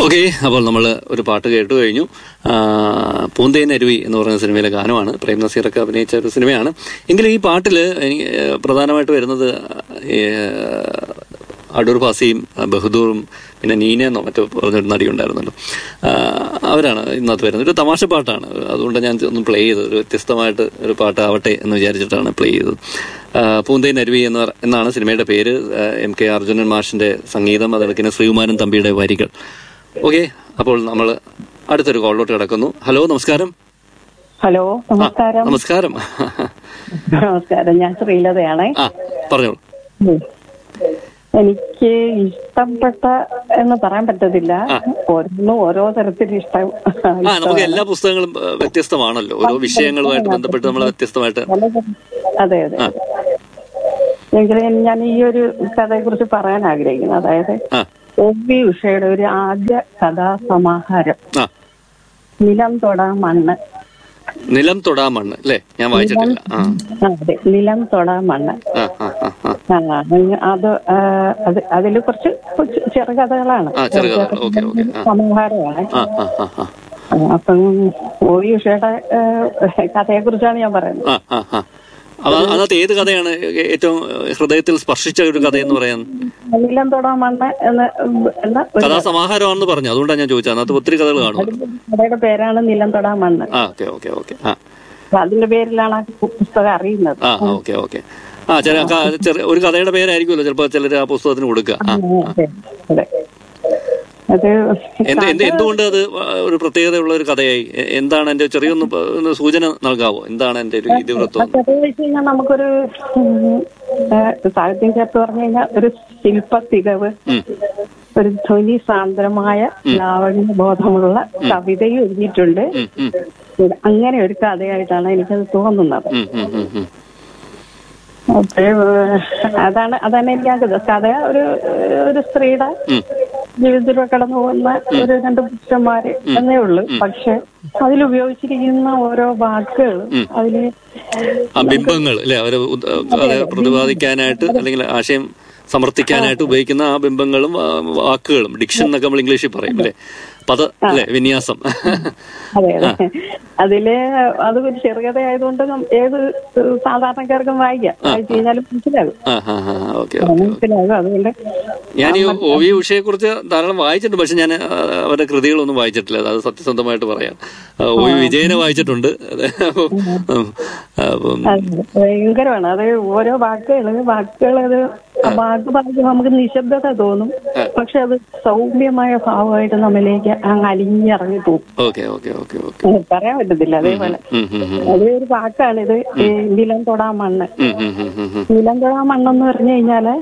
Okay അപ്പോൾ നമ്മൾ ഒരു പാട്ട് കേട്ടു കഴിഞ്ഞു ആ, പൂന്തേൻ അരുവി എന്ന് പറയുന്ന സിനിമയിലെ ഗാനമാണ് പ്രേം നസീറൊക്കെ അഭിനയിച്ച ഒരു സിനിമയാണ് എങ്കിലും ഈ പാട്ടിൽ എനിക്ക് പ്രധാനമായിട്ട് വരുന്നത് ഈ, അടൂർ ഫാസിയും ബഹദൂറും പിന്നെ നീന എന്നോ മറ്റോ പറഞ്ഞൊരു നടി ഉണ്ടായിരുന്നല്ലോ ആ, അവരാണ് ഇന്നത്തെ വരുന്നത് ഒരു തമാശ പാട്ടാണ് അതുകൊണ്ട് ഞാൻ ഒന്ന് പ്ലേ ചെയ്തത് ഒരു വ്യത്യസ്തമായിട്ട് ഒരു പാട്ടാവട്ടെ എന്ന് വിചാരിച്ചിട്ടാണ് പ്ലേ ചെയ്തത് ആ, പൂന്തേൻ അരുവി എന്ന എന്നാണ് സിനിമയുടെ പേര് ആ, എം കെ അർജുനൻ മാഷിന്റെ സംഗീതം അതിടക്കിന് ശ്രീകുമാരൻ തമ്പിയുടെ വരികൾ ഓക്കെ അപ്പോൾ നമ്മൾ അടുത്തൊരു കോളിലോട്ട് കിടക്കുന്നു ഹലോ നമസ്കാരം ഹലോ ആ, നമസ്കാരം നമസ്കാരം നമസ്കാരം ഞാൻ ശ്രീലതയാണേ ആ പറഞ്ഞോളൂ ഉം. എനിക്ക് ഇഷ്ടപ്പെട്ട എന്ന് പറയാൻ പറ്റത്തില്ല ഓരോന്നും ഓരോ തരത്തിൽ ഇഷ്ടം ആ നമുക്ക് എല്ലാ പുസ്തകങ്ങളും ആ, വ്യത്യസ്തമാണല്ലോ ഓരോ വിഷയങ്ങളുമായിട്ട് ബന്ധപ്പെട്ട് നമ്മൾ വ്യത്യസ്തമായിട്ട് അതെ അതെ ആ. എങ്കിലും ഞാൻ ഈ ഒരു കഥയെ കുറിച്ച് പറയാൻ ആഗ്രഹിക്കുന്നു അതായത് ആ ഒ വി ഉഷയുടെ ഒരു ആദ്യ കഥാസമാഹാരം ആ നിലം തൊടാ മണ്ണ് നിലം തൊടാ മണ്ണ് അല്ലേ ഞാൻ വായിച്ചിട്ടില്ല ആ ആ, അതെ നിലം തൊടാ മണ്ണ് ആ ആ ആ ആ ആ, അത് ആ, അത് അതിൽ കുറച്ച് കൊച്ചു ചെറുകഥകളാണ് ആ, ചെറുകഥകൾ. Okay, okay. ആ. സമാഹാരമാണ് ആ ആ ആ ആ ആ, അപ്പം ഒ വി ഉഷയുടെ കഥയെ കുറിച്ചാണ് ഞാൻ പറയുന്നത് ആ ആ ആ അത് അതിനകത്ത് ഏത് കഥയാണ് ഏറ്റവും ഹൃദയത്തിൽ സ്പർശിച്ച ഒരു കഥ എന്ന് പറയാൻ നിലം തൊടാ മണ്ണ് എന്ന എന്ന ഒരു കഥാസമാഹാരമാണെന്ന് പറഞ്ഞു അതുകൊണ്ടാണ് ഞാൻ ചോദിച്ചത് അതിനകത്ത് ഒത്തിരി കഥകൾ കാണുമല്ലോ കഥയുടെ പേരാണ് നിലം തൊടാ മണ്ണ് ആ ഓക്കെ ഓക്കെ ഓക്കെ ആ അപ്പൊ അതിന്റെ പേരിലാണ് ആ പു- പുസ്തകം അറിയുന്നത് ആ ഓക്കെ ഓക്കെ ആ ചില ക- ചെറിയ ഒരു കഥയുടെ പേരായിരിക്കുമല്ലോ ചിലപ്പോൾ ചിലർ ആ പുസ്തകത്തിന് കൊടുക്കുക ആ അതെ, അതെ. അത് എന്ത് എന്ത് എന്തുകൊണ്ട് അത് ഒരു പ്രത്യേകതയുള്ള ഒരു കഥയായി എ- എന്താണ് എന്റെ ചെറിയൊന്ന് പ- ഒന്ന് സൂചന നൽകാവോ എന്താണ് എന്റെ ഒരു ഇതിവൃത്തം കഥ വെച്ച് കഴിഞ്ഞാൽ നമുക്കൊരു ഉം, ഏ, സാഹിത്യം ചേർത്ത് പറഞ്ഞു കഴിഞ്ഞാൽ ഒരു ശില്പ തികവ് ഉം. ഒരു ധ്വനി സാന്ദ്രമായ ലാവണ്യ ബോധമുള്ള കവിതയും എഴുതിയിട്ടുണ്ട് ഉം, ഉം, ഇത് അങ്ങനെ ഒരു കഥയായിട്ടാണ് എനിക്കത് തോന്നുന്നത് ഉം, ഉം, ഉം, ഉം. അപ്പഴ് അതാണ് അതാണ് എനിക്ക് ആ കഥ കഥ ഒരു ഒരു സ്ത്രീയുടെ ഉം. ജീവിതത്തിലൂടെ കടന്നു പോകുന്ന ഒരു രണ്ട് പുരുഷന്മാര് എന്നേ ഉള്ളൂ പക്ഷെ അതിലുപയോഗിച്ചിരിക്കുന്ന ഓരോ വാക്കുകളും അതില് ആ ബിംബങ്ങൾ അല്ലെ അവരെ ഉദ്- അത് പ്രതിപാദിക്കാനായിട്ട് അല്ലെങ്കിൽ ആശയം സമർത്ഥിക്കാനായിട്ട് ഉപയോഗിക്കുന്ന ആ ബിംബങ്ങളും ആ, വാക്കുകളും ഡിക്ഷൻ എന്നൊക്കെ നമ്മൾ ഇംഗ്ലീഷിൽ പറയും അല്ലെ പദ അല്ലെ വിന്യാസം അതെ അതെ അതില് അത് ഒരു ചെറുകഥ ആയതുകൊണ്ട് നം- ഏത് സാധാരണക്കാർക്കും വായിക്കാം വായിച്ചു കഴിഞ്ഞാലും മനസ്സിലാകും ആ ആ ആ ഓക്കെ ഓക്കെ മനസ്സിലാകും അതുകൊണ്ട് ഞാൻ ഈ ഒ വി ഉഷയെ കുറിച്ച് ധാരാളം വായിച്ചിട്ടുണ്ട് പക്ഷെ ഞാൻ ആ, അവരുടെ കൃതികളൊന്നും വായിച്ചിട്ടില്ല അത് സത്യസന്ധമായിട്ട് പറയാം ആ, ഒ വി വിജയനെ വായിച്ചിട്ടുണ്ട് അത് അപ്പം, ഉം, അപ്പം അത് ഭയങ്കരമാണ് അത് ഓരോ വാക്കുകള് വാക്കുകൾ അത് ആ വാക്ക് പറയുമ്പോൾ നമുക്ക് നിശബ്ദത തോന്നും പക്ഷെ അത് സൗമ്യമായ ഭാവമായിട്ട് നമ്മിലേക്ക് അങ്ങ് അലിഞ്ഞിറങ്ങി പോകും ഓക്കെ ഓക്കെ ഓക്കെ ഓക്കെ അത് പറയാൻ പറ്റത്തില്ല അതേപോലെ ഉം, ഉം, ഉം. അതേ ഒരു വാക്കാണിത് ഈ നിലം തൊടാ മണ്ണ് ഉം, ഉം, ഉം, ഉം, ഉം. നിലം തൊടാ മണ്ണെന്ന് പറഞ്ഞു കഴിഞ്ഞാല്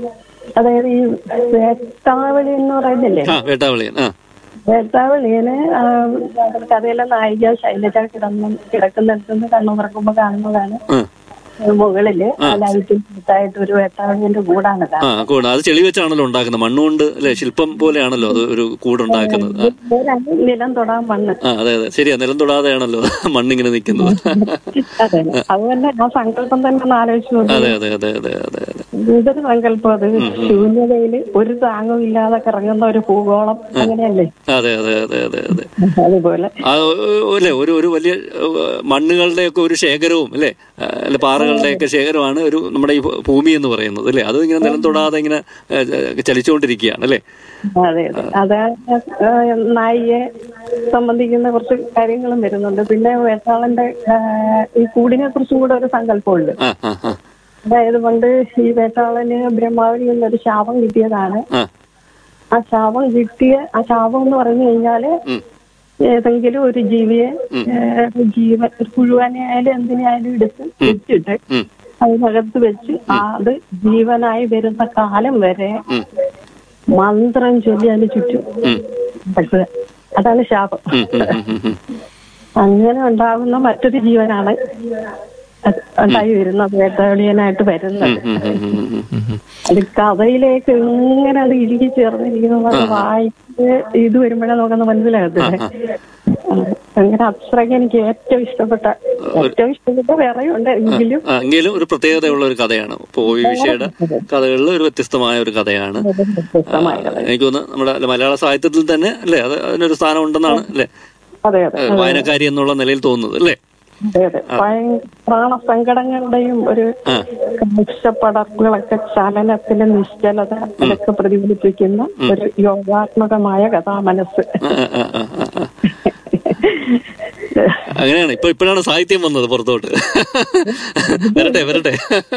അതായത് ഈ വേട്ടാവളി എന്ന് പറയുന്നില്ലേ ആ വേട്ടാവളിയൻ ആ വേട്ടാവളിയില് ആ, കഥയിലെ നായിക ശൈലജ കിടന്ന് കിടക്കുന്നിടത്തുനിന്ന് കണ്ണു തുറക്കുമ്പോ കാണുന്നതാണ് ഉം. മുകളില് ലൈറ്റിൽ അടുത്തായിട്ട് ഒരു വേട്ടാവളിന്റെ കൂടാണ് ആ കൂട് അത് ചെളി വെച്ചാണല്ലോ ഉണ്ടാക്കുന്നത് മണ്ണുകൊണ്ട് അല്ലെ ശില്പം പോലെയാണല്ലോ അത് ഒരു കൂടുണ്ടാക്കുന്നത് ആ. പേരാണ് നിലം തൊടാൻ മണ്ണ് ആ അതെ അതെ ശരിയാ നിലം തൊടാതെയാണല്ലോ മണ്ണിങ്ങനെ നിൽക്കുന്നത് അതെ അതുതന്നെ ആ സങ്കല്പം തന്നെ ഒന്ന് ആലോചിച്ച് നോക്കി അതെ അതെ അതെ അതെ അതെ അതെ ഇതൊരു സങ്കല്പം അത് ശൂന്യതയില് ഒരു താങ്ങും ഇല്ലാതെ കറങ്ങുന്ന ഒരു ഭൂഗോളം അങ്ങനെയല്ലേ അതെ അതെ അതെ അതെ അതെ അതുപോലെ ആ ഒ- അല്ലേ ഒരു ഒരു വലിയ മണ്ണുകളുടെ ഒക്കെ ഒരു ശേഖരവും അല്ലേ ആ, അല്ല പാറകളുടെ ഒക്കെ ശേഖരമാണ് ഒരു നമ്മുടെ ഈ ഭൂ- ഭൂമി എന്ന് പറയുന്നത് അല്ലേ അത് ഇങ്ങനെ നിലം തൊടാതെ ഇങ്ങനെ ഏ, ഏ, ചലിച്ചുകൊണ്ടിരിക്കുകയാണ് അല്ലേ അതെ അതെ അത് ആ, നായികയെ സംബന്ധിക്കുന്ന കുറച്ച് കാര്യങ്ങളും വരുന്നുണ്ട് പിന്നെ വേട്ടാളന്റെ ആ, ഈ കൂടിനെ കുറിച്ചും കൂടെ ഒരു സങ്കല്പമുണ്ട് ആ ആ ആ അതായത് പണ്ട് ഈ വേട്ടാളന് ബ്രഹ്മാവിൽ നിന്നൊരു ശാപം കിട്ടിയതാണ് ആ ആ ശാപം കിട്ടിയ ആ ശാപം എന്ന് പറഞ്ഞു കഴിഞ്ഞാല് ഉം. ഏതെങ്കിലും ഒരു ജീവിയെ ഏ, ജീവൻ ഒരു പുഴുവാനെ ആയാലും എന്തിനെ ആയാലും എടുത്ത് വെച്ചിട്ട് ഉം. അതിനകത്ത് വെച്ച് അത് ജീവനായി വരുന്ന കാലം വരെ ഉം. മന്ത്രം ചൊല്ലി അതിന് ചുറ്റും ഉം. വെക്കുക. അതാണ് ശാപം ഉം, ഉം, ഉം, ഉം, ഉം. അങ്ങനെ ഉണ്ടാകുന്ന മറ്റൊരു ജീവനാണ് അത് ഉണ്ടായി വരുന്നത് വേട്ടാളിയനായിട്ട് വരുന്നത് ഉം, ഉം, ഉം, ഉം, ഉം, ഉം. അത് കഥയിലേക്ക് ഇങ്ങനെ അത് ഇഴുകി ചേർന്നിരിക്കുന്നത് വായിച്ച് ഇത് വരുമ്പോഴേ നമുക്കൊന്ന് മനസ്സിലാകത്തില്ലേ അങ്ങനെ അത്രയ്ക്ക് എനിക്ക് ഏറ്റവും ഇഷ്ടപ്പെട്ട ഏറ്റവും ഇഷ്ടപ്പെട്ട വേറെ ഉണ്ട് എങ്കിലും ആ, എങ്കിലും ഒരു പ്രത്യേകതയുള്ള ഒരു കഥയാണ് ഇപ്പൊ ഒ വി വിഷയുടെ കഥകളിൽ ഒരു വ്യത്യസ്തമായ ഒരു കഥയാണ് വ്യത്യസ്തമായ ആ, എനിക്ക് തോന്നുന്നു നമ്മുടെ മലയാള സാഹിത്യത്തിൽ തന്നെ അല്ലേ അത് അതിനൊരു സ്ഥാനം ഉണ്ടെന്നാണ് അല്ലേ അതെ അതെ ഏ, വായനക്കാരി എന്നുള്ള നിലയിൽ തോന്നുന്നത് അല്ലേ അതെ അതെ ഭയ- പ്രാണസങ്കടങ്ങളുടെയും ഒരു കാഴ്ചപ്പടങ്ങളൊക്കെ ചലനത്തിലെ നിശ്ചലത അതൊക്കെ പ്രതിഫലിപ്പിക്കുന്ന ഒരു യോഗാത്മകമായ കഥാമനസ് ആ, ആ, ആ, ആ, ആ. അങ്ങനെയാണ് ഇപ്പൊ ഇപ്പോഴാണ് സാഹിത്യം വന്നത് പുറത്തോട്ട് വരട്ടെ വരട്ടെ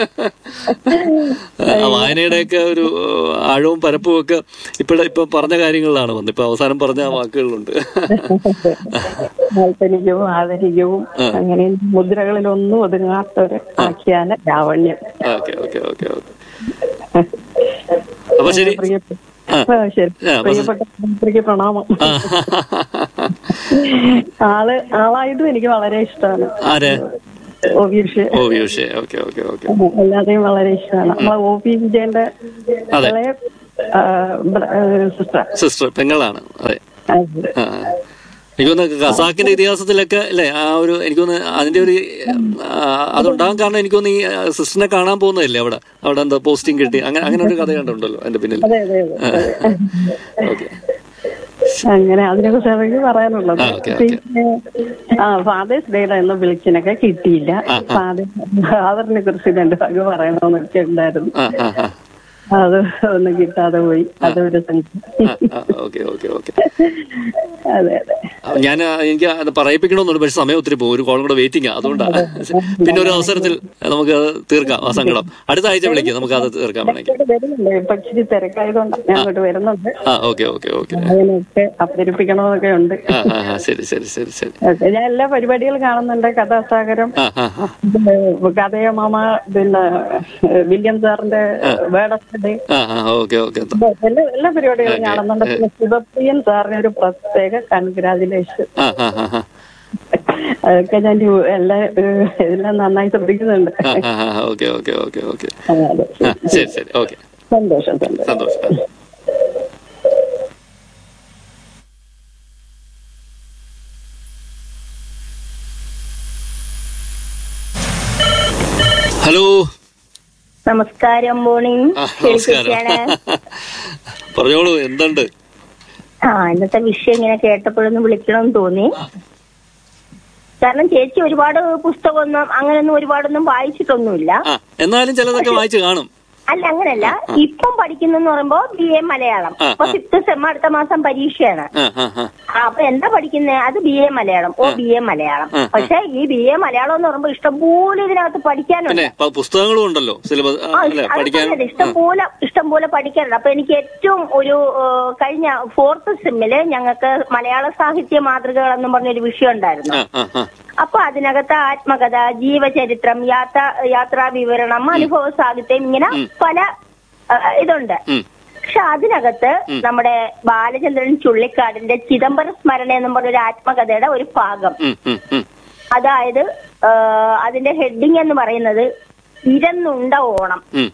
ആ വായനയുടെയൊക്കെ ഒരു ആഴവും പരപ്പും ഒക്കെ ഇപ്പോഴ ഇപ്പൊ പറഞ്ഞ കാര്യങ്ങളിലാണ് വന്നത് ഇപ്പൊ അവസാനം പറഞ്ഞ ആ വാക്കുകളിലുണ്ട് കാൽപ്പനികവും ആദരികവും അങ്ങനെ മുദ്രകളിലൊന്നും ഒതുങ്ങാത്ത ഒരു ആഖ്യാന ലാവണ്യം ഓക്കെ ഓക്കെ ഓക്കെ ഓക്കെ അപ്പൊ ശരി പ്രിയപ്പെട്ട ആ. ആ, ശരി ആ, അപ്പൊ പ്രിയപ്പെട്ട മന്ത്രിക്ക് പ്രണാമം ആ, ആള് ആളായതും എനിക്ക് വളരെ ഇഷ്ടമാണ് ആര് ഒ വി വിഷയ ഓ വിഷയ ഓക്കെ ഓക്കെ ഓക്കെ എല്ലാതെയും വളരെ ഇഷ്ടമാണ് നമ്മളെ ഒ പി വിജയന്റെ അതെ. ഇളയ സിസ്റ്റർ സിസ്റ്റർ പെങ്ങളാണ് അതെ ആ. എനിക്ക് തോന്നുന്നു ഖസാക്കിന്റെ ഇതിഹാസത്തിലൊക്കെ അല്ലേ ആ ഒരു എനിക്ക് തോന്നുന്നു അതിന്റെ ഒരു ആ, അതുണ്ടാകാൻ കാരണം എനിക്ക് തോന്നുന്നു ഈ സിസ്റ്ററിനെ കാണാൻ പോകുന്നതല്ലേ അവിടെ അവിടെ എന്താ പോസ്റ്റിംഗ് കിട്ടി അങ്ങനെ അങ്ങനെ ഒരു കഥ കണ്ടുണ്ടല്ലോ അതിന്റെ പിന്നിൽ അതെ അതെ അതെ ഓക്കെ അങ്ങനെ അതിനെ കുറിച്ച് എനിക്ക് പറയാനുള്ളത് ആ, ഓക്കേ, ഓക്കേ. പിന്നെ ആ ഫാദേഴ്സ് ഡേയുടെ എന്ന് വിളിച്ചിനൊക്കെ കിട്ടിയില്ല ഫാദർ ഫാദറിനെ കുറിച്ച് രണ്ട് ഭാഗം പറയണമെന്നൊക്കെ ഉണ്ടായിരുന്നു ആ ആ ആ അത് ഒന്നും കിട്ടാതെ പോയി അതൊരു സംഖ്യ ഓക്കെ ഓക്കെ ഓക്കെ അതെ അതെ ഞാൻ ആ, എനിക്ക് അത് പറയിപ്പിക്കണമെന്നുണ്ട് പക്ഷെ സമയം ഒത്തിരി പോകും ഒരു കോളും കൂടെ വെയിറ്റിംഗ് അതുകൊണ്ടാണ് പിന്നെ ഒരു അവസരത്തിൽ നമുക്ക് അത് തീർക്കാം ആ സങ്കടം അടുത്ത ആഴ്ച വിളിക്കാം നമുക്ക് അത് തീർക്കാൻ വേണമെങ്കിൽ ഇങ്ങോട്ട് വരുന്നുണ്ട് ഇപ്പൊ ഇച്ചിരി തിരക്കായതുകൊണ്ട് ഞാൻ അങ്ങോട്ട് വരുന്നുണ്ട് ആ ഓക്കെ ഓക്കെ ഓക്കെ അതിനൊക്കെ അവതരിപ്പിക്കണമെന്നൊക്കെ ഉണ്ട് ആ ആ ആ ശരി ശരി ശരി ശരി ഓക്കേ, ഞാൻ എല്ലാ പരിപാടികളും കാണുന്നുണ്ട് കഥാസാഗരം ആ ആ ആ കഥയ മാമ പിന്നെ വില്യം സാറിന്റെ വേടത്തിന്റെ ആ ആ ഓക്കെ ഓക്കെ എല്ലാ എല്ലാ പരിപാടികളും കാണുന്നുണ്ട് പിന്നെ ശിവപ്രിയൻ സാറിന് ഒരു പ്രത്യേക കൺഗ്രാചുലേഷൻ ആ ആ ആ ആ അതൊക്കെ ഞാൻ ഈ എല്ലാ ഏഹ്, എല്ലാം നന്നായി ശ്രദ്ധിക്കുന്നുണ്ട് ആ ആ ആ ഓക്കെ ഓക്കെ ഓക്കെ ഓക്കെ ആ, അതെ ആ ശരി ശരി ഓക്കെ സന്തോഷം സന്തോഷം സന്തോഷം ഹലോ നമസ്കാരം മോർണിംഗ് ആ, നമസ്കാരം പറഞ്ഞോളൂ എന്തുണ്ട് ആ ഇന്നത്തെ വിഷയം ഇങ്ങനെ കേട്ടപ്പോഴൊന്ന് വിളിക്കണമെന്ന് തോന്നി കാരണം ചേച്ചി ഒരുപാട് പുസ്തകമൊന്നും അങ്ങനെയൊന്നും ഒരുപാടൊന്നും വായിച്ചിട്ടൊന്നുമില്ല ആ എന്നാലും ചിലതൊക്കെ വായിച്ചു കാണും അല്ല അങ്ങനല്ല ഇപ്പം പഠിക്കുന്നെന്ന് പറയുമ്പോ ബി എ മലയാളം ആ, അപ്പൊ ഫിഫ്ത് സെം അടുത്ത മാസം പരീക്ഷയാണ് ആ ആ ആ ആ, അപ്പൊ എന്താ പഠിക്കുന്നത് അത് ബി എ മലയാളം ഓ ബി എ മലയാളം ആ, ആ. പക്ഷെ ഈ ബി എ മലയാളം എന്ന് പറയുമ്പോ ഇഷ്ടംപോലെ ഇതിനകത്ത് പഠിക്കാനുണ്ട് പിന്നെ പ- പുസ്തകങ്ങളും ഉണ്ടല്ലോ സിലബസ് ആ, അല്ലെ അത് പഠിക്കാൻ പറഞ്ഞത് ഇഷ്ടംപോലെ ഇഷ്ടംപോലെ പഠിക്കാനുണ്ട് അപ്പൊ എനിക്ക് ഏറ്റവും ഒരു ഏഹ്, കഴിഞ്ഞ ഫോർത്ത് സെമ്മില് ഞങ്ങൾക്ക് മലയാള സാഹിത്യ മാതൃകകൾ എന്നും പറഞ്ഞൊരു വിഷയം ഉണ്ടായിരുന്നു ആ ആ ആ അപ്പൊ അതിനകത്ത് ആത്മകഥ ജീവചരിത്രം യാത്ര യാത്രാ വിവരണം അനുഭവ സാഹിത്യം ഇങ്ങനെ പല ഏഹ്, ഇതുണ്ട് ഉം പക്ഷെ അതിനകത്ത് നമ്മുടെ ബാലചന്ദ്രൻ ചുള്ളിക്കാടിന്റെ ചിദംബര സ്മരണ എന്നും പറഞ്ഞൊരു ആത്മകഥയുടെ ഒരു ഭാഗം ഉം ഉം ഉം അതായത് ഏഹ്, അതിന്റെ ഹെഡിങ് എന്ന് പറയുന്നത് ഇരന്നുണ്ട ഓണം ഉം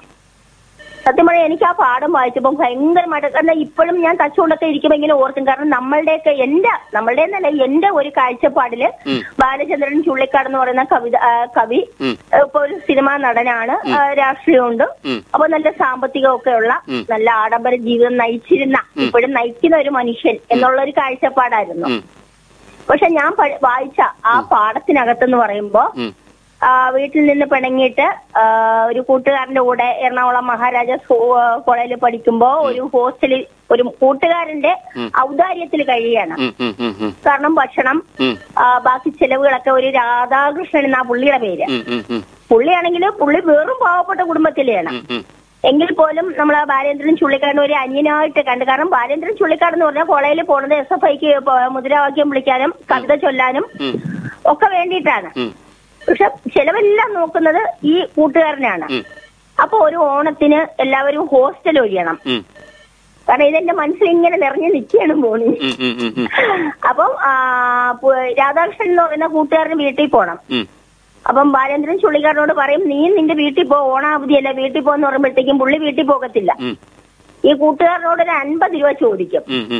സത്യം പറയാം എനിക്ക് ആ പാഠം വായിച്ചപ്പോൾ ഭയങ്കരമായിട്ട് കാരണം ഇപ്പോഴും ഞാൻ തച്ചുകൊണ്ടൊക്കെ ഇരിക്കുമ്പോൾ ഇങ്ങനെ ഓർക്കും കാരണം നമ്മളുടെയൊക്കെ എന്റെ നമ്മളുടെ എന്നല്ല എന്റെ ഒരു കാഴ്ചപ്പാടില് ഉം. ബാലചന്ദ്രൻ ചുള്ളിക്കാട് എന്ന് പറയുന്ന കവിത ആ, കവി ഉം. ഇപ്പൊ ഒരു സിനിമാ നടനാണ് ആ, രാഷ്ട്രീയമുണ്ട് ഉം. അപ്പൊ നല്ല സാമ്പത്തികമൊക്കെ ഉള്ള ഉം. നല്ല ആഡംബര ജീവിതം നയിച്ചിരുന്ന ഇപ്പോഴും നയിക്കുന്ന ഒരു മനുഷ്യൻ എന്നുള്ള ഒരു കാഴ്ചപ്പാടായിരുന്നു ഉം പക്ഷെ ഞാൻ പ- വായിച്ച ആ പാഠത്തിനകത്തെന്ന് പറയുമ്പോ ഉം ആ, വീട്ടിൽ നിന്ന് പിണങ്ങിയിട്ട് ആ, ഒരു കൂട്ടുകാരന്റെ കൂടെ എറണാകുളം മഹാരാജാസ് കോ- കോളേജിൽ പഠിക്കുമ്പോ ഒരു ഹോസ്റ്റലിൽ ഒരു കൂട്ടുകാരന്റെ ഔദാര്യത്തിൽ കഴിയാണ് ഉം ഉം ഉം ഉം കാരണം ഭക്ഷണം ഉം ആ, ബാക്കി ചെലവുകളൊക്കെ ഒരു രാധാകൃഷ്ണൻ എന്നാ പുള്ളിയുടെ പേര് ഉം ഉം ഉം പുള്ളിയാണെങ്കിൽ പുള്ളി വെറും പാവപ്പെട്ട കുടുംബത്തിലെയാണ് ഉം ഉം എങ്കിൽ പോലും നമ്മൾ ആ ബാലേന്ദ്രൻ ചുള്ളിക്കാടിനെ ഒരു അന്യനായിട്ട് കണ്ടു കാരണം ബാലേന്ദ്രൻ ചുള്ളിക്കാട് എന്ന് പറഞ്ഞാൽ കോളേജിൽ പോണത് എസ് എഫ് ഐക്ക് മുദ്രാവാക്യം വിളിക്കാനും കവിത ചൊല്ലാനും ഉം. ഒക്കെ വേണ്ടിയിട്ടാണ് ഉം പക്ഷെ ചെലവെല്ലാം നോക്കുന്നത് ഈ കൂട്ടുകാരനാണ് ഉം. അപ്പൊ ഒരു ഓണത്തിന് എല്ലാവരും ഹോസ്റ്റൽ ഒഴിയണം ഉം കാരണം ഇതെന്റെ മനസ്സിൽ ഇങ്ങനെ നിറഞ്ഞു നിൽക്കുകയാണ് മോണി ഉം ഉം ഉം ഉം അപ്പം ആ, പു- രാധാകൃഷ്ണൻ എന്ന് പറയുന്ന കൂട്ടുകാരന് വീട്ടിൽ പോണം ഉം അപ്പം ബാലേന്ദ്രൻ ചുള്ളിക്കാരനോട് പറയും നീ നിന്റെ വീട്ടിൽ പോ ഓണാവധിയല്ല വീട്ടിൽ പോന്ന് പറയുമ്പോഴത്തേക്കും പുള്ളി വീട്ടിൽ പോകത്തില്ല ഉം ഈ കൂട്ടുകാരനോട് ഒരു അൻപത് രൂപ ചോദിക്കും ഉം ഉം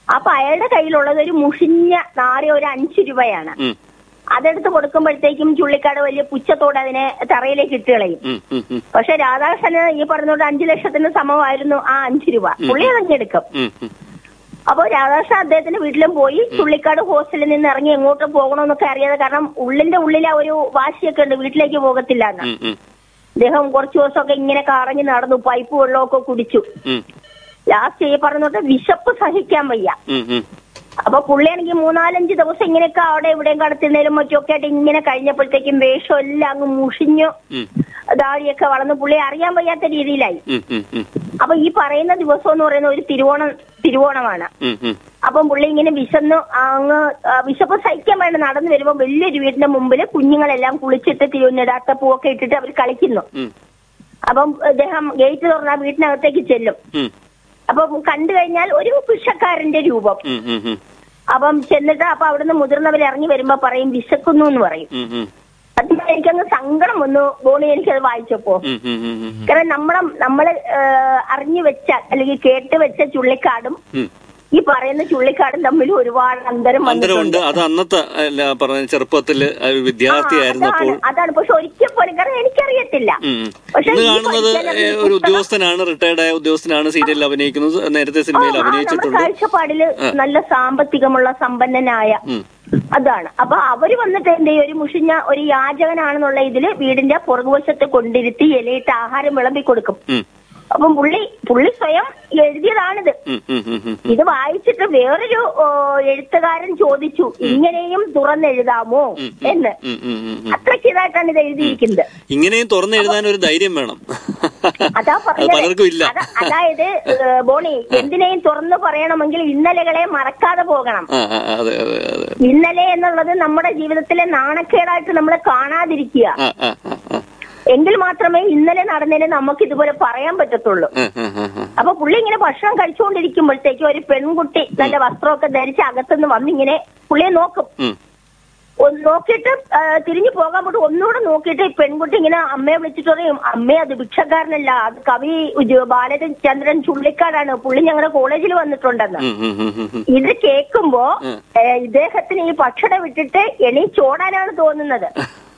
അപ്പൊ അയാളുടെ കയ്യിലുള്ളത് ഒരു മുഷിഞ്ഞ നാറിയ ഒരു അഞ്ചു രൂപയാണ് ഉം, അതെടുത്ത് കൊടുക്കുമ്പോഴത്തേക്കും ചുള്ളിക്കാട് വലിയ പുച്ഛത്തോടെ അതിനെ തറയിലേക്ക് ഇട്ട് കളയും ഉം, ഉം, ഉം, പക്ഷെ രാധാകൃഷ്ണന് ഈ പറഞ്ഞോണ്ട് അഞ്ചു ലക്ഷത്തിന് സമമായിരുന്നു ആ അഞ്ചു രൂപ പുള്ളി അതങ്ങ് എടുക്കും ഉം, ഉം. അപ്പൊ രാധാകൃഷ്ണൻ അദ്ദേഹത്തിന്റെ വീട്ടിലും പോയി ചുള്ളിക്കാട് ഹോസ്റ്റലിൽ നിന്ന് ഇറങ്ങി എങ്ങോട്ട് പോകണമെന്നൊക്കെ അറിയാതെ കാരണം ഉള്ളിന്റെ ഉള്ളിലെ ഒരു വാശിയൊക്കെ ഉണ്ട് വീട്ടിലേക്ക് പോകത്തില്ല എന്ന് ഉം, ഉം, അദ്ദേഹം കുറച്ചു ദിവസമൊക്കെ ഇങ്ങനെ കറങ്ങി നടന്നു പൈപ്പ് വെള്ളമൊക്കെ കുടിച്ചു ഉം, ലാസ്റ്റ് ഈ പറഞ്ഞോട്ട് വിശപ്പ് സഹിക്കാൻ വയ്യ ഉം, ഉം. അപ്പൊ പുള്ളിയാണെങ്കിൽ മൂന്നാലഞ്ച് ദിവസം ഇങ്ങനെയൊക്കെ അവിടെ ഇവിടെയും കടത്തുന്നതിലും മറ്റൊക്കെ ആയിട്ട് ഇങ്ങനെ കഴിഞ്ഞപ്പോഴത്തേക്കും വേഷം എല്ലാം അങ്ങ് മുഷിഞ്ഞു ഉം, ദാടിയൊക്കെ വളർന്ന് പുള്ളി അറിയാൻ വയ്യാത്ത രീതിയിലായി ഉം, ഉം, ഉം, അപ്പൊ ഈ പറയുന്ന ദിവസം എന്ന് പറയുന്ന ഒരു തിരുവോണം തിരുവോണമാണ് ഉം, ഉം. അപ്പം പുള്ളി ഇങ്ങനെ വിശന്ന് അങ്ങ് ആ, വിശപ്പ് സഹിക്കാൻ വേണ്ടി നടന്നു വരുമ്പോ വലിയൊരു വീടിന്റെ മുമ്പിൽ കുഞ്ഞുങ്ങളെല്ലാം കുളിച്ചിട്ട് തിരുവന്നിടാത്ത പൂവൊക്കെ ഇട്ടിട്ട് അവർ കളിക്കുന്നു ഉം, അപ്പം അദ്ദേഹം ഗേറ്റ് തുറന്ന വീട്ടിനകത്തേക്ക് ചെല്ലും ഉം, അപ്പം കണ്ടു കഴിഞ്ഞാൽ ഒരു ഭിക്ഷക്കാരന്റെ രൂപം ഉം, ഉം, ഉം, അപ്പം ചെന്നിട്ട് അപ്പൊ അവിടുന്ന് മുതിർന്നവർ ഇറങ്ങി വരുമ്പോ പറയും വിശക്കുന്നു എന്ന് പറയും ഉം, ഉം, സത്യം പറഞ്ഞാൽ എനിക്കങ്ങ് സങ്കടം വന്നു ബോണി എനിക്കത് വായിച്ചപ്പോ ഉം, ഉം, ഉം, ഉം. കാരണം നമ്മളെ നമ്മള് ഏഹ്, അറിഞ്ഞു വെച്ച അല്ലെങ്കിൽ കേട്ട് വെച്ച ചുള്ളിക്കാടും ഉം. ഈ പറയുന്ന ചുള്ളിക്കാടും തമ്മിൽ ഒരുപാട് അന്തരം അന്തരമുണ്ട് വന്നിട്ടുണ്ട് അത് അന്നത്തെ അല്ല, പറഞ്ഞ ചെറുപ്പത്തില് ഒരു വിദ്യാർത്ഥിയായിരുന്നപ്പോൾ അതാണ് അതാണ് പക്ഷെ ഒരിക്കൽ പോലും കാരണം എനിക്കറിയത്തില്ല ഉം. പക്ഷെ ഇന്ന് ഈ കാണുന്നത് പഠിക്കാൻ ഏ, ഒരു ഉദ്യോഗസ്ഥനാണ് റിട്ടയർഡ് ആയ ഉദ്യോഗസ്ഥനാണ് സീരിയലിൽ അഭിനയിക്കുന്നത് നേരത്തെ സിനിമയിൽ ആ, നമ്മുടെ അഭിനയിച്ചിട്ടുണ്ട് കാഴ്ചപ്പാടില് നല്ല സാമ്പത്തികമുള്ള സമ്പന്നനായ ഉം. അതാണ് അപ്പൊ അവര് വന്നിട്ട് എന്ത് ചെയ്യും ഒരു മുഷിഞ്ഞ ഒരു യാചകനാണെന്നുള്ള ഇതില് വീടിന്റെ പുറകുവശത്ത് കൊണ്ടിരുത്തി ഇലയിട്ട് ആഹാരം വിളമ്പി കൊടുക്കും ഉം. അപ്പം പുള്ളി പുള്ളി സ്വയം എഴുതിയതാണിത് ഉം, ഉം, ഉം, ഉം. ഇത് വായിച്ചിട്ട് വേറൊരു ഓ, എഴുത്തുകാരൻ ചോദിച്ചു ഇങ്ങനെയും തുറന്നെഴുതാമോ ഉം, എന്ന് ഉം, ഉം, ഉം, ഉം. അത്രയ്ക്ക് ഇതായിട്ടാണ് ഇത് എഴുതിയിരിക്കുന്നത് ഇങ്ങനെയും തുറന്നെഴുതാൻ ഒരു ധൈര്യം വേണം അതാ അത് പറഞ്ഞത് പലർക്കും ഇല്ല അത- അതായത് ഏഹ്, ബോണി എന്തിനേയും തുറന്നു പറയണമെങ്കിൽ ഇന്നലകളെ മറക്കാതെ പോകണം ആ, ആ, അതെ അതെ അതെ ഇന്നലെ എന്നുള്ളത് നമ്മുടെ ജീവിതത്തിലെ നാണക്കേടായിട്ട് നമ്മൾ കാണാതിരിക്കുക ആ, ആ, ആ, ആ. എങ്കിൽ മാത്രമേ ഇന്നലെ നടന്നതിന് നമുക്ക് ഇതുപോലെ പറയാൻ പറ്റത്തുള്ളൂ ആ, ആ, ആ, ആ. അപ്പൊ പുള്ളി ഇങ്ങനെ ഭക്ഷണം കഴിച്ചുകൊണ്ടിരിക്കുമ്പോഴത്തേക്ക് ഒരു പെൺകുട്ടി നല്ല വസ്ത്രമൊക്കെ ധരിച്ച് അകത്തുനിന്ന് വന്നിങ്ങനെ പുള്ളിയെ നോക്കും ഉം. ഒന്ന് നോക്കിയിട്ട് ആ, തിരിഞ്ഞു പോകാൻ പോയിട്ട് ഒന്നുകൂടെ നോക്കിയിട്ട് ഈ പെൺകുട്ടി ഇങ്ങനെ അമ്മയെ വിളിച്ചിട്ട് പറയും അമ്മേ അത് ഭിക്ഷക്കാരനല്ല അത് കവി ഉജ- ബാലചന്ദ്രൻ ചുള്ളിക്കാടാണ് പുള്ളി ഞങ്ങളുടെ കോളേജിൽ വന്നിട്ടുണ്ടെന്ന് ഉം, ഉം, ഉം, ഉം, ഉം. ഇത് കേൾക്കുമ്പോ ഉം. ഏ, ഇദ്ദേഹത്തിന് ഈ ഭക്ഷണം വിട്ടിട്ട് എണീച്ചോടാനാണ് തോന്നുന്നത്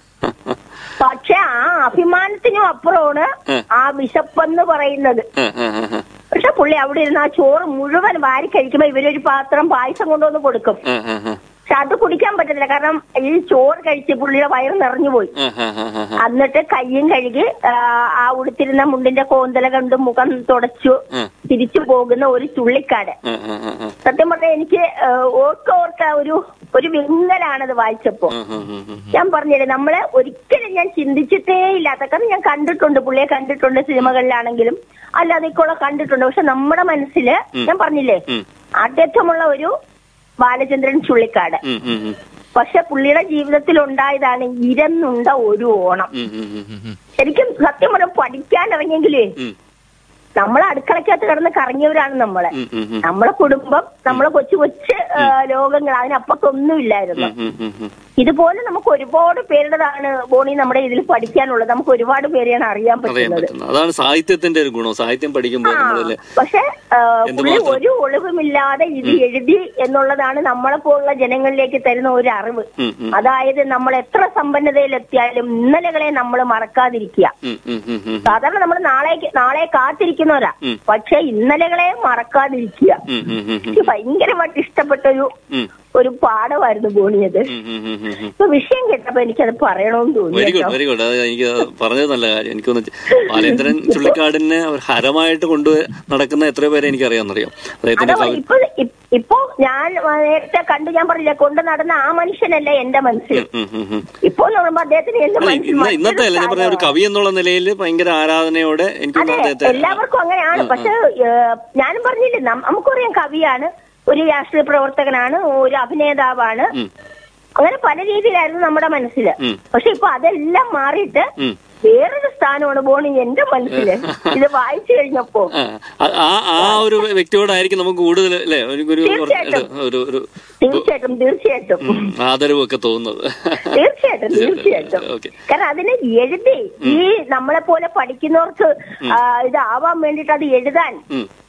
പക്ഷെ ആ അഭിമാനത്തിനും അപ്പുറമാണ് ഉം. ആ വിശപ്പെന്ന് പറയുന്നത് ആ, ആ, ആ, ആ. പക്ഷെ പുള്ളി അവിടെ ഇരുന്ന് ആ ചോറ് മുഴുവൻ വാരി കഴിക്കുമ്പോ ഇവരൊരു പാത്രം പായസം കൊണ്ടുവന്ന് കൊടുക്കും ആ, ആ, ആ. പക്ഷെ അത് കുടിക്കാൻ പറ്റത്തില്ല കാരണം ഈ ചോറ് കഴിച്ച് പുള്ളിയുടെ വയറ് നിറഞ്ഞുപോയി ആ, ആ, ആ, ആ, ആ. എന്നിട്ട് കയ്യും കഴുകി ആ, ആ ഉടുത്തിരുന്ന മുണ്ടിന്റെ കോന്തല കണ്ട് മുഖം തുടച്ചു ഉം. തിരിച്ചു പോകുന്ന ഒരു ചുള്ളിക്കാട് ആ, ആ, ആ, ആ. സത്യം പറഞ്ഞാൽ എനിക്ക് ആ, ഓർക്ക ഓർക്ക ഒരു ഒരു വിങ്ങലാണത് വായിച്ചപ്പോ ഉം, ഉം, ഉം, ഉം. ഞാൻ പറഞ്ഞില്ലേ നമ്മള് ഒരിക്കലും ഞാൻ ചിന്തിച്ചിട്ടേ ഇല്ലാത്ത കാരണം ഞാൻ കണ്ടിട്ടുണ്ട് പുള്ളിയെ കണ്ടിട്ടുണ്ട് സിനിമകളിലാണെങ്കിലും അല്ലാതെയൊക്കെയുള്ള കണ്ടിട്ടുണ്ട് പക്ഷെ നമ്മുടെ മനസ്സില് ഞാൻ പറഞ്ഞില്ലേ ഉം. ആദ്യത്വമുള്ള ഒരു ബാലചന്ദ്രൻ ചുള്ളിക്കാട് ഉം, ഉം, ഉം. പക്ഷെ പുള്ളിയുടെ ജീവിതത്തിൽ ഉണ്ടായതാണ് ഇരന്നുണ്ട ഒരു ഓണം ഉം, ഉം, ഉം, ഉം, ഉം. ശരിക്കും സത്യം പറഞ്ഞ പഠിക്കാൻ ഇറങ്ങിയെങ്കിലേ ഉം. നമ്മളെ അടുക്കളക്കകത്ത് കിടന്ന് കറങ്ങിയവരാണ് നമ്മളെ ഉം, ഉം, ഉം. നമ്മളെ കുടുംബം നമ്മളെ കൊച്ചു കൊച്ചു ആ, ലോകങ്ങൾ അതിനപ്പുറത്തൊന്നും ഇല്ലായിരുന്നു ഉം, ഉം, ഉം, ഉം. ഇതുപോലെ നമുക്ക് ഒരുപാട് പേരുടേതാണ് ബോണി നമ്മുടെ ഇതിൽ പഠിക്കാനുള്ളത് നമുക്ക് ഒരുപാട് പേരെയാണ് അറിയാൻ അറിയാൻ പറ്റുന്നത് പറ്റുന്നത് അതാണ് സാഹിത്യത്തിന്റെ ഒരു ഗുണം സാഹിത്യം പഠിക്കുമ്പോൾ നമ്മളല്ലേ പക്ഷെ പുള്ളി എന്തുമാത്രം? ഒരു ഒളിവുമില്ലാതെ ഇത് എഴുതി എന്നുള്ളതാണ് നമ്മളെ പോലുള്ള ജനങ്ങളിലേക്ക് തരുന്ന ഒരു അറിവ് ഉം, ഉം. അതായത് നമ്മൾ എത്ര സമ്പന്നതയിലെത്തിയാലും ഇന്നലകളെ നമ്മൾ മറക്കാതിരിക്കുക ഉം, ഉം, ഉം, ഉം. സാധാരണ നമ്മൾ നാളെ നാളെ കാത്തിരിക്കുന്നവരാ ഉം. പക്ഷെ ഇന്നലകളെ മറക്കാതിരിക്കുക ഉം, ഉം, ഉം, ഉം. എനിക്ക് ഭയങ്കരമായിട്ട് ഇഷ്ടപ്പെട്ട ഒരു ഉം, ഒരു പാഠമായിരുന്നു ബോണിയത് ഉം, ഉം, ഉം, ഉം, ഉം. ഇപ്പൊ വിഷയം കേട്ടപ്പോ എനിക്കത് പറയണമെന്ന് തോന്നി വെരി ഗുഡ് കേട്ടോ. വെരി ഗുഡ് അത് എനിക്ക് പറഞ്ഞത് നല്ല കാര്യം എനിക്കൊന്ന് ബാലേന്ദ്രൻ ചുള്ളിക്കാടിനെ ഒരു ഹരമായിട്ട് കൊണ്ട് നടക്കുന്ന എത്രയോ പേരെ എനിക്ക് അറിയാമെന്നറിയാം അദ്ദേഹത്തിന്റെ അതാ കവി ഇപ്പൊ ഇ- ഇപ്പൊ ഞാൻ നേരത്തെ കണ്ടു ഞാൻ പറഞ്ഞില്ല കൊണ്ട് നടന്ന ആ മനുഷ്യനല്ല എന്റെ മനസ്സിൽ ഉം, ഉം, ഉം. ഇപ്പൊ എന്ന് പറയുമ്പോ അദ്ദേഹത്തിന് എന്റെ അല്ല മനസ്സിൽ ഇന്ന് മറ്റൊരു ഇന്നത്തെ അല്ല ഞാൻ പറഞ്ഞ ഒരു സ്ഥാനമാണ്. കവി എന്നുള്ള നിലയിൽ ഭയങ്കര ആരാധനയോടെ എനിക്ക് അതെ തോന്നുന്നു അദ്ദേഹത്തെ എല്ലാവർക്കും അങ്ങനെയാണ് പക്ഷെ ഏഹ്, ഞാനും പറഞ്ഞില്ലേ നം- നമുക്കറിയാം കവിയാണ് ഒരു രാഷ്ട്രീയ പ്രവർത്തകനാണ് ഒരു അഭിനേതാവാണ് ഉം, അങ്ങനെ പല രീതിയിലായിരുന്നു നമ്മുടെ മനസ്സില് ഉം. പക്ഷെ ഇപ്പൊ അതെല്ലാം മാറിയിട്ട് ഉം. വേറൊരു സ്ഥാനമാണ് ബോണി എന്റെ മനസ്സില് ഇത് വായിച്ചു കഴിഞ്ഞപ്പോ ആ, ആ- ആ ആ ഒരു വ്യക്തിയോടായിരിക്കും നമുക്ക് കൂടുതൽ അല്ലേ ഒരു ഒരു തീർച്ചയായിട്ടും. ഒരു ഒരു തീർച്ചയായിട്ടും തീർച്ചയായിട്ടും ഉം, ആദരവും ഒക്കെ തോന്നുന്നത് തീർച്ചയായിട്ടും തീർച്ചയായിട്ടും ഓക്കെ കാരണം അതിന് എഴുതി ഈ നമ്മളെ പോലെ പഠിക്കുന്നവർക്ക് ആ, ഇതാവാൻ വേണ്ടിട്ട് അത് എഴുതാൻ ഉം.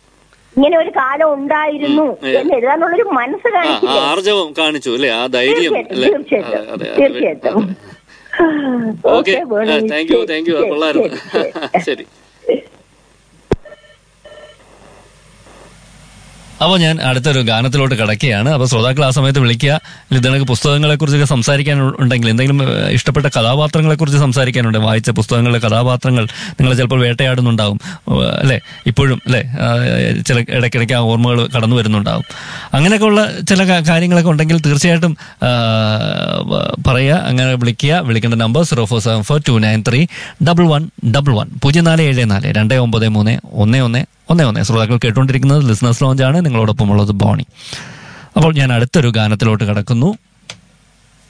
ഇങ്ങനെ ഒരു കാലം ഉണ്ടായിരുന്നു ഉം. എന്ന് എഴുതാനുള്ളൊരു മനസ്സ് ആ ആ കാണിച്ചില്ലേ ആർജവം കാണിച്ചു അല്ലേ ആ ധൈര്യം തീർച്ചയായിട്ടും അല്ലേ തീർച്ചയായിട്ടും അതെ, അതെ, അതെ. തീർച്ചയായിട്ടും okay okay, Venu. Thank you thank you ശരി, കൊള്ളായിരുന്നു ശരി, ശരി അപ്പോൾ ഞാൻ അടുത്തൊരു ഗാനത്തിലോട്ട് കിടക്കുകയാണ് അപ്പോൾ ശ്രോതാക്കൾ ആ സമയത്ത് വിളിക്കുക ഇതിനൊക്കെ പുസ്തകങ്ങളെ കുറിച്ചൊക്കെ സംസാരിക്കാൻ ഉണ്ടെങ്കിൽ എന്തെങ്കിലും ഏഹ്, ഇഷ്ടപ്പെട്ട കഥാപാത്രങ്ങളെ കുറിച്ച് സംസാരിക്കാനുണ്ട് വായിച്ച പുസ്തകങ്ങളിലെ കഥാപാത്രങ്ങൾ നിങ്ങൾ ചിലപ്പോൾ വേട്ടയാടുന്നുണ്ടാവും ഏഹ്, അല്ലേ ഇപ്പോഴും അല്ലേ ആ, ചില ഇടയ്ക്കിടയ്ക്ക് ആ ഓർമ്മകൾ കടന്നു വരുന്നുണ്ടാവും അങ്ങനെയൊക്കെയുള്ള ചില കാ- കാര്യങ്ങളൊക്കെ ഉണ്ടെങ്കിൽ തീർച്ചയായിട്ടും ആ, വ- പറയുക അങ്ങനെ വിളിക്കുക വിളിക്കേണ്ട number zero four seven four two nine three double one double one പൂജ്യം നാല് ഏഴ് നാല് രണ്ട് ഒമ്പത് മൂന്ന് ഒന്ന് ഒന്ന് ഒന്ന് ഒന്ന് ശ്രോതാക്കൾ കേട്ടുകൊണ്ടിരിക്കുന്നത് ലിസ്ണേഴ്സ് ലോഞ്ചാണ് നിങ്ങളോടൊപ്പം ഉള്ളത് ബോണി അപ്പോൾ ഞാൻ അടുത്തൊരു ഗാനത്തിലോട്ട് കടക്കുന്നു